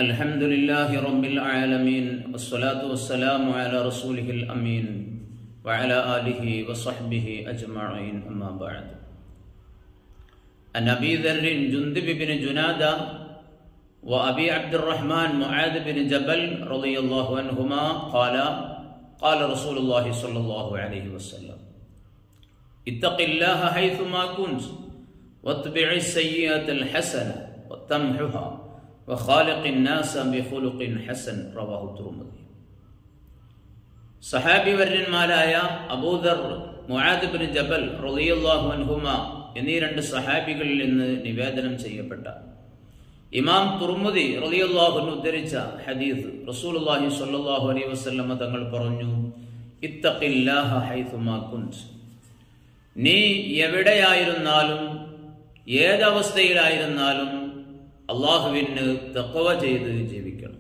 الحمد لله رب العالمين والصلاة والسلام على رسوله الأمين وعلى آله وصحبه أجمعين أما بعد عن أبي ذر جندب بن جنادة وأبي عبد الرحمن معاذ بن جبل رضي الله عنهما قال قال رسول الله صلى الله عليه وسلم اتق الله حيثما كنت واتبع السيئة الحسنة وتمحها وخالق الناس بخلق حسن رواه الترمذي സഹാബി വര്യന്മാരായ Abu Dharr Muadh bin Jabal റളിയല്ലാഹു അൻഹുമ എന്നീ രണ്ട് സഹാബികളിൽ നിന്ന് നിവേദനം ചെയ്യപ്പെട്ട ഇമാം തുർമുദി റളിയല്ലാഹു അൻഹു ഉദ്ധരിച്ച ഹദീസ് റസൂലുള്ളാഹി സ്വല്ലല്ലാഹു അലൈഹി വസല്ലമ തങ്ങൾ പറഞ്ഞു ഇത്തഖില്ലാഹ ഹൈസുമാ കുൻത് നീ എവിടെയായിരുന്നാലും ഏതവസ്ഥയിലായിരുന്നാലും അള്ളാഹുവിന് തക്കവ ചെയ്ത് ജീവിക്കണം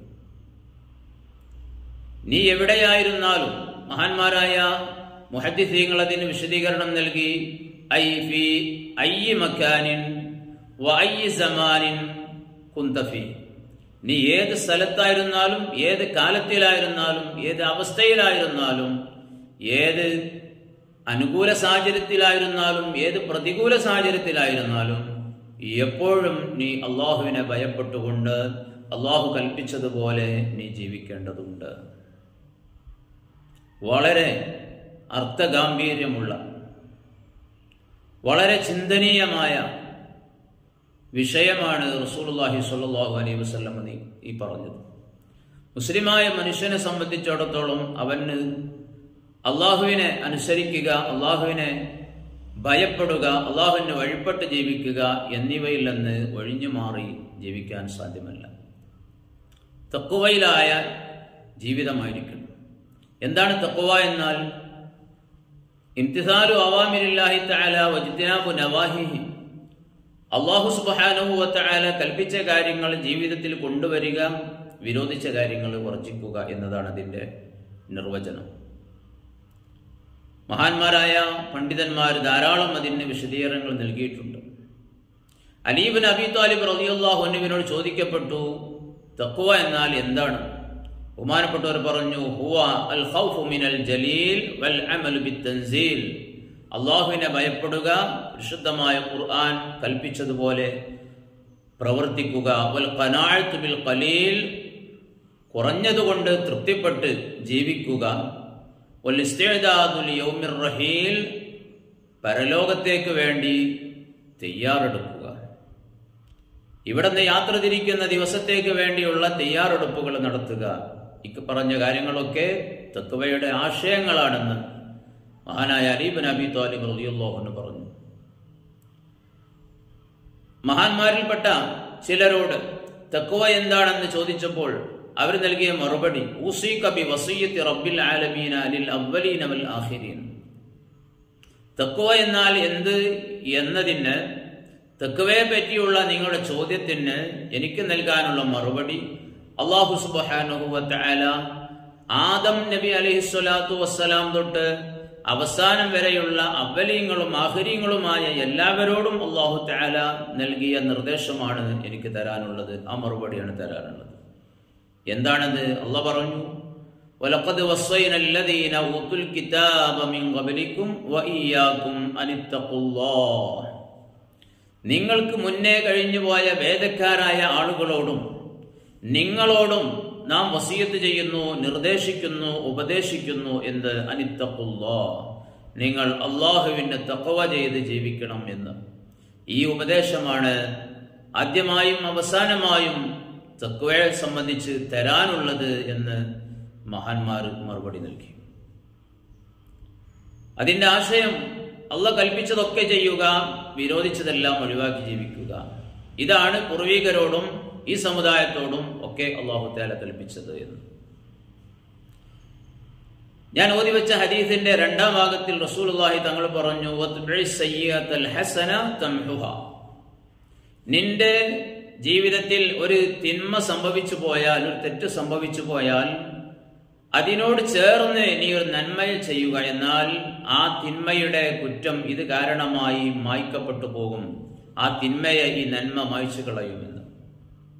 നീ എവിടെയായിരുന്നാലും മഹാന്മാരായ മുഹദ്ദിസീങ്ങൾ അതിന് വിശദീകരണം നൽകി ഐ ഫി ഐ മക്കാനിൻ വൈ സമാനിൻ കുന്തഫി നീ ഏത് സ്ഥലത്തായിരുന്നാലും ഏത് കാലത്തിലായിരുന്നാലും ഏത് അവസ്ഥയിലായിരുന്നാലും ഏത് അനുകൂല സാഹചര്യത്തിലായിരുന്നാലും ഏത് പ്രതികൂല സാഹചര്യത്തിലായിരുന്നാലും എപ്പോഴും നീ അള്ളാഹുവിനെ ഭയപ്പെട്ടുകൊണ്ട് അള്ളാഹു കൽപ്പിച്ചതുപോലെ നീ ജീവിക്കേണ്ടതുണ്ട് വളരെ അർത്ഥഗാംഭീര്യമുള്ള വളരെ ചിന്തനീയമായ വിഷയമാണ് റസൂലുള്ളാഹി സ്വല്ലല്ലാഹു അലൈഹി വസല്ലം ഈ പറഞ്ഞത് മുസ്ലിമായ മനുഷ്യനെ സംബന്ധിച്ചിടത്തോളം അവന് അള്ളാഹുവിനെ അനുസരിക്കുക അള്ളാഹുവിനെ ഭയപ്പെടുക അള്ളാഹുവിന് വഴിപ്പെട്ട് ജീവിക്കുക എന്നിവയിൽ നിന്ന് ഒഴിഞ്ഞു മാറി ജീവിക്കാൻ സാധ്യമല്ല തക്കുവയിലായ ജീവിതമായിരിക്കണം എന്താണ് തക്കുവ എന്നാൽ ഇംതിസാലു അവാമിരില്ലാഹി തആല വജ്തിനാബു നവാഹിഹി അള്ളാഹു സുബ്ഹാനഹു വതആല കൽപ്പിച്ച കാര്യങ്ങൾ ജീവിതത്തിൽ കൊണ്ടുവരിക വിരോധിച്ച കാര്യങ്ങൾ വർജിക്കുക എന്നതാണ് അതിൻ്റെ നിർവചനം മഹാന്മാരായ പണ്ഡിതന്മാർ ധാരാളം അതിന് വിശദീകരണങ്ങൾ നൽകിയിട്ടുണ്ട് അലീബിൻ അബി താലിബ് റളിയല്ലാഹുവിനോട് ചോദിക്കപ്പെട്ടു തക്കുവ എന്നാൽ എന്താണ് ബഹുമാനപ്പെട്ടവർ പറഞ്ഞു ഹുവ അൽ ഖൗഫു മിനൽ ജലീൽ വൽ അമലു ബിത്തൻസീൽ അള്ളാഹുവിനെ ഭയപ്പെടുക വിശുദ്ധമായ ഖുർആൻ കൽപ്പിച്ചതുപോലെ പ്രവർത്തിക്കുക വൽ ഖനാഅത്തു ബിൽ ഖലീൽ കുറഞ്ഞതുകൊണ്ട് തൃപ്തിപ്പെട്ട് ജീവിക്കുക റഹീൽ പരലോകത്തേക്ക് വേണ്ടി തയ്യാറെടുക്കുക ഇവിടെ നിന്ന് യാത്ര തിരിക്കുന്ന ദിവസത്തേക്ക് വേണ്ടിയുള്ള തയ്യാറെടുപ്പുകൾ നടത്തുക ഇക്ക് പറഞ്ഞ കാര്യങ്ങളൊക്കെ തത്വയുടെ ആശയങ്ങളാണെന്ന് മഹാനായ അലീബ് നബി താലിബ് റളിയല്ലാഹു പറഞ്ഞു മഹാന്മാരിൽപ്പെട്ട ചിലരോട് തക്കുവ എന്താണെന്ന് ചോദിച്ചപ്പോൾ അവർ നൽകിയ മറുപടി ഊസീകബി വസീയത്തി റബ്ബിൽ ആലമീന അലിൽ അവലീന വൽ ആഖിരീൻ തക്കുവ എന്നാൽ എന്ത് എന്നതിന് തക്കുവയെ പറ്റിയുള്ള നിങ്ങളുടെ ചോദ്യത്തിന് എനിക്ക് നൽകാനുള്ള മറുപടി അള്ളാഹു സുബാനുഹുവല ആദം നബി അലഹിസ്വലാത്തു വസ്സലാം തൊട്ട് അവസാനം വരെയുള്ള അവലീങ്ങളും ആഹരീങ്ങളുമായ എല്ലാവരോടും അള്ളാഹു താല നൽകിയ നിർദ്ദേശമാണ് എനിക്ക് തരാനുള്ളത് ആ മറുപടിയാണ് തരാനുള്ളത് എന്താണത് അല്ല പറഞ്ഞു ولقد وصينا الذين اوتوا الكتاب من قبلكم واياكم ان اتقوا الله നിങ്ങൾക്ക് മുന്നേ കഴിഞ്ഞുപോയ വേദക്കാരായ ആളുകളോടും നിങ്ങളോടും നാം വസീയത്ത് ചെയ്യുന്നു നിർദ്ദേശിക്കുന്നു ഉപദേശിക്കുന്നു എന്ത് അനിത്തക്കുല്ലോ നിങ്ങൾ അള്ളാഹുവിന്റെ തക്കവ ചെയ്ത് ജീവിക്കണം എന്ന് ഈ ഉപദേശമാണ് ആദ്യമായും അവസാനമായും തക്വയെ സംബന്ധിച്ച് തരാനുള്ളത് എന്ന് മഹാന്മാർ മറുപടി നൽകി അതിന്റെ ആശയം അള്ള കൽപ്പിച്ചതൊക്കെ ചെയ്യുക വിരോധിച്ചതെല്ലാം ഒഴിവാക്കി ജീവിക്കുക ഇതാണ് പൂർവികരോടും ഈ സമുദായത്തോടും ഒക്കെ അള്ളാഹു താല കൽപ്പിച്ചത് എന്ന് ഞാൻ ഓതി വെച്ച ഹദീസിന്റെ രണ്ടാം ഭാഗത്തിൽ റസൂൽ തങ്ങൾ പറഞ്ഞു നിന്റെ ജീവിതത്തിൽ ഒരു തിന്മ സംഭവിച്ചു പോയാൽ ഒരു തെറ്റ് സംഭവിച്ചു പോയാൽ അതിനോട് ചേർന്ന് നീ ഒരു നന്മയിൽ ചെയ്യുക എന്നാൽ ആ തിന്മയുടെ കുറ്റം ഇത് കാരണമായി മായ്ക്കപ്പെട്ടു പോകും ആ തിന്മയെ ഈ നന്മ മായ്ച്ചു കളയുമെന്ന്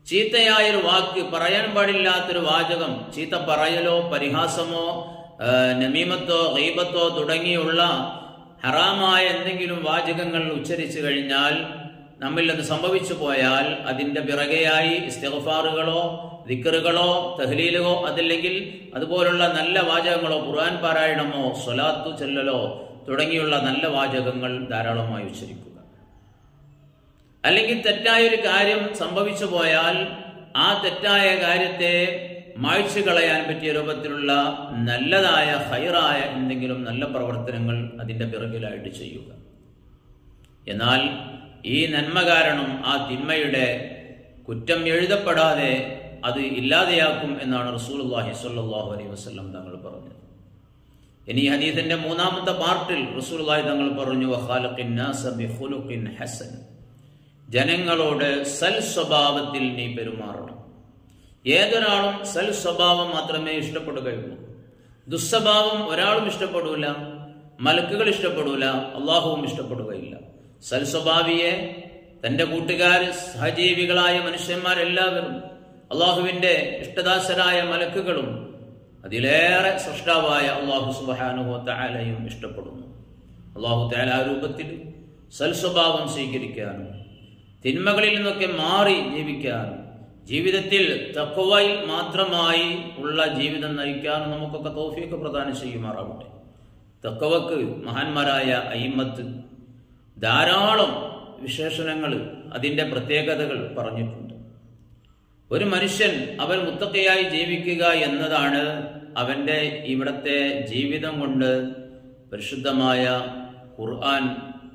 ചീത്തയായൊരു വാക്ക് പറയാൻ പാടില്ലാത്തൊരു വാചകം ചീത്ത പറയലോ പരിഹാസമോ ആ, നമീമത്തോ ഗൈബത്തോ തുടങ്ങിയുള്ള ഹറാമായ എന്തെങ്കിലും വാചകങ്ങൾ ഉച്ചരിച്ചു കഴിഞ്ഞാൽ നമ്മിൽ അത് സംഭവിച്ചു പോയാൽ അതിന്റെ പിറകെയായി ഇസ്തിഗ്ഫാറുകളോ ദിക്കറുകളോ തഹ്ലീലുകളോ അതല്ലെങ്കിൽ അതുപോലുള്ള നല്ല വാചകങ്ങളോ ഖുർആൻ പാരായണമോ സ്വലാത്തു ചെല്ലലോ തുടങ്ങിയുള്ള നല്ല വാചകങ്ങൾ ധാരാളമായി ഉച്ചരിക്കുക അല്ലെങ്കിൽ തെറ്റായൊരു കാര്യം സംഭവിച്ചു പോയാൽ ആ തെറ്റായ കാര്യത്തെ മായ്ച്ചു കളയാൻ പറ്റിയ രൂപത്തിലുള്ള നല്ലതായ ഹൈറായ എന്തെങ്കിലും നല്ല പ്രവർത്തനങ്ങൾ അതിന്റെ പിറകിലായിട്ട് ചെയ്യുക എന്നാൽ ഈ നന്മ കാരണം ആ തിന്മയുടെ കുറ്റം എഴുതപ്പെടാതെ അത് ഇല്ലാതെയാക്കും എന്നാണ് റസൂലുള്ളാഹി സ്വല്ലല്ലാഹു അലൈഹി വസല്ലം തങ്ങൾ പറഞ്ഞത് ഇനി ഈ ഹദീസിന്റെ മൂന്നാമത്തെ പാർട്ടിൽ റസൂലുള്ളാഹി തങ്ങൾ പറഞ്ഞു വഖാലഖിൻ നാസ ബിഖുലുഖിൻ ഹസൻ ജനങ്ങളോട് സൽ സ്വഭാവത്തിൽ നീ പെരുമാറണം ഏതൊരാളും സൽ സ്വഭാവം മാത്രമേ ഇഷ്ടപ്പെടുകയുള്ളൂ ദുസ്വഭാവം ഒരാളും ഇഷ്ടപ്പെടൂല മലക്കുകൾ ഇഷ്ടപ്പെടൂല അള്ളാഹുവും ഇഷ്ടപ്പെടുകയില്ല സൽ സ്വഭാവിയെ തന്റെ കൂട്ടുകാർ സഹജീവികളായ മനുഷ്യന്മാരെല്ലാവരും അള്ളാഹുവിന്റെ ഇഷ്ടദാസരായ മലക്കുകളും അതിലേറെ സൃഷ്ടാവായ അള്ളാഹു സുബാനുഹോ താലയും ഇഷ്ടപ്പെടുന്നു അള്ളാഹു താല ആ രൂപത്തിൽ സൽസ്വഭാവം സ്വീകരിക്കാനും തിന്മകളിൽ നിന്നൊക്കെ മാറി ജീവിക്കാനും ജീവിതത്തിൽ തക്കവയിൽ മാത്രമായി ഉള്ള ജീവിതം നയിക്കാനും നമുക്കൊക്കെ തോഫിയൊക്കെ പ്രദാനം ചെയ്യുമാറാവട്ടെ തക്കവക്ക് മഹാന്മാരായ അയിമത്ത് ധാരാളം വിശേഷണങ്ങൾ അതിൻ്റെ പ്രത്യേകതകൾ പറഞ്ഞിട്ടുണ്ട് ഒരു മനുഷ്യൻ അവൻ മുത്തക്കയായി ജീവിക്കുക എന്നതാണ് അവന്റെ ഇവിടത്തെ ജീവിതം കൊണ്ട് പരിശുദ്ധമായ ഖുർആൻ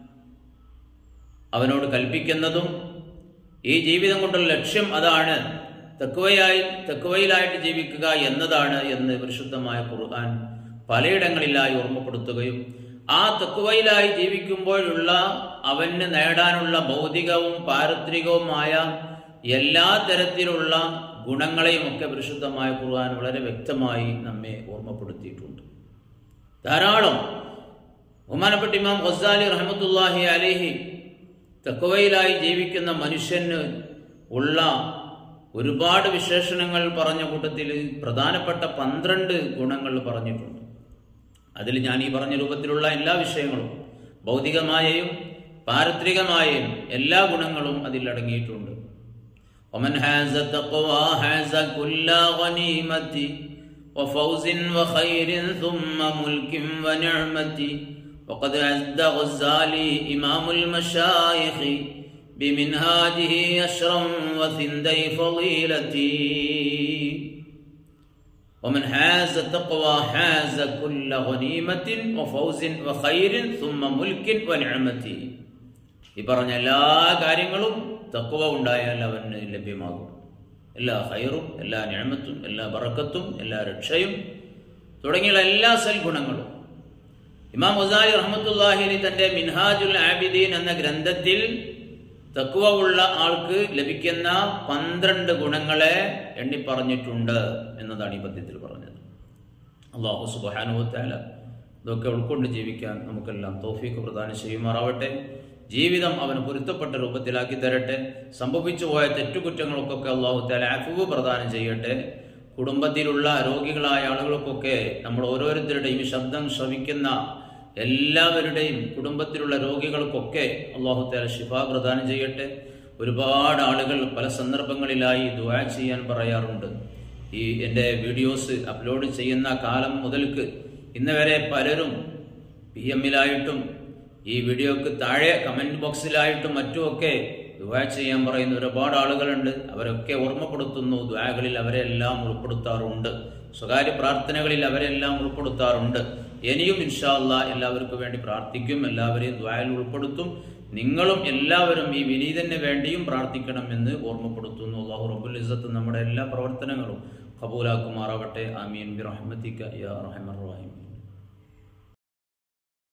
അവനോട് കൽപ്പിക്കുന്നതും ഈ ജീവിതം കൊണ്ടുള്ള ലക്ഷ്യം അതാണ് തെക്കുവയായി തെക്കുവയിലായിട്ട് ജീവിക്കുക എന്നതാണ് എന്ന് പരിശുദ്ധമായ ഖുർആൻ പലയിടങ്ങളിലായി ഓർമ്മപ്പെടുത്തുകയും ആ തെക്കുവയിലായി ജീവിക്കുമ്പോഴുള്ള അവന് നേടാനുള്ള ഭൗതികവും പാരത്രികവുമായ എല്ലാ തരത്തിലുള്ള ഗുണങ്ങളെയും ഒക്കെ പരിശുദ്ധമായ ഖുർആൻ വളരെ വ്യക്തമായി നമ്മെ ഓർമ്മപ്പെടുത്തിയിട്ടുണ്ട് ധാരാളം ബഹുമാനപ്പെട്ട ഇമാം ഖസാലി റഹമത്തുല്ലാഹി അലേഹി തെക്കുവയിലായി ജീവിക്കുന്ന മനുഷ്യന് ഉള്ള ഒരുപാട് വിശേഷണങ്ങൾ പറഞ്ഞ കൂട്ടത്തിൽ പ്രധാനപ്പെട്ട പന്ത്രണ്ട് ഗുണങ്ങൾ പറഞ്ഞിട്ടുണ്ട് അതിൽ ഞാൻ ഈ പറഞ്ഞ രൂപത്തിലുള്ള എല്ലാ വിഷയങ്ങളും ഭൗതികമായയും പാരത്രികമായും എല്ലാ ഗുണങ്ങളും അതിൽ അടങ്ങിയിട്ടുണ്ട് ومن حاز التقوى حاز كل غنيمة وفوز وخير ثم ملك ونعمة وقد عد غزالي إمام المشايخ بمنهاجه أشرا وثندي فضيلتي ومن حاز التقوى حاز كل غنيمة وفوز وخير ثم ملك ونعمة ഈ പറഞ്ഞ എല്ലാ കാര്യങ്ങളും തക്കുവ ഉണ്ടായാൽ അവന് ലഭ്യമാകും എല്ലാ ഹൈറും എല്ലാ ഞാമത്തും എല്ലാ ബറക്കത്തും എല്ലാ രക്ഷയും തുടങ്ങിയുള്ള എല്ലാ സൽഗുണങ്ങളും ഇമാം മുസാലി റഹമത്തുല്ലാഹിനി തന്റെ മിൻഹാജുൽ ആബിദീൻ എന്ന ഗ്രന്ഥത്തിൽ തക്കുവ ഉള്ള ആൾക്ക് ലഭിക്കുന്ന പന്ത്രണ്ട് ഗുണങ്ങളെ എണ്ണി പറഞ്ഞിട്ടുണ്ട് എന്നതാണ് ഈ പദ്യത്തിൽ പറഞ്ഞത് അള്ളാഹു സുബാനുവത്താല ഇതൊക്കെ ഉൾക്കൊണ്ട് ജീവിക്കാൻ നമുക്കെല്ലാം തോഫീക്ക് പ്രദാനം ചെയ്യുമാറാവട്ടെ ജീവിതം അവന് പൊരുത്തപ്പെട്ട രൂപത്തിലാക്കി തരട്ടെ സംഭവിച്ചു പോയ തെറ്റുകുറ്റങ്ങൾക്കൊക്കെ അള്ളാഹു താല അഫുവ് പ്രദാനം ചെയ്യട്ടെ കുടുംബത്തിലുള്ള രോഗികളായ ആളുകൾക്കൊക്കെ നമ്മൾ ഓരോരുത്തരുടെയും ഈ ശബ്ദം ശ്രവിക്കുന്ന എല്ലാവരുടെയും കുടുംബത്തിലുള്ള രോഗികൾക്കൊക്കെ അള്ളാഹു താല ഷിഫ പ്രദാനം ചെയ്യട്ടെ ഒരുപാട് ആളുകൾ പല സന്ദർഭങ്ങളിലായി ദുആ ചെയ്യാൻ പറയാറുണ്ട് ഈ എൻ്റെ വീഡിയോസ് അപ്ലോഡ് ചെയ്യുന്ന കാലം മുതൽക്ക് ഇന്ന് വരെ പലരും പി എമ്മിലായിട്ടും ഈ വീഡിയോക്ക് താഴെ കമന്റ് ബോക്സിലായിട്ടും മറ്റുമൊക്കെ ദുആ ചെയ്യാൻ പറയുന്ന ഒരുപാട് ആളുകളുണ്ട് അവരൊക്കെ ഓർമ്മപ്പെടുത്തുന്നു ദ്വാകളിൽ അവരെ എല്ലാം ഉൾപ്പെടുത്താറുണ്ട് സ്വകാര്യ പ്രാർത്ഥനകളിൽ അവരെല്ലാം ഉൾപ്പെടുത്താറുണ്ട് ഇനിയും ഇൻഷാല്ല എല്ലാവർക്കും വേണ്ടി പ്രാർത്ഥിക്കും എല്ലാവരെയും ദ്വായിൽ ഉൾപ്പെടുത്തും നിങ്ങളും എല്ലാവരും ഈ വിനീതന് വേണ്ടിയും പ്രാർത്ഥിക്കണമെന്ന് ഓർമ്മപ്പെടുത്തുന്നു അള്ളാഹു റബുൽ ഇസത്ത് നമ്മുടെ എല്ലാ പ്രവർത്തനങ്ങളും കബൂലാക്കുമാറാവട്ടെ ആമീൻ ബി റഹ്മത്തിക്ക യാ റഹ്മർ റഹീം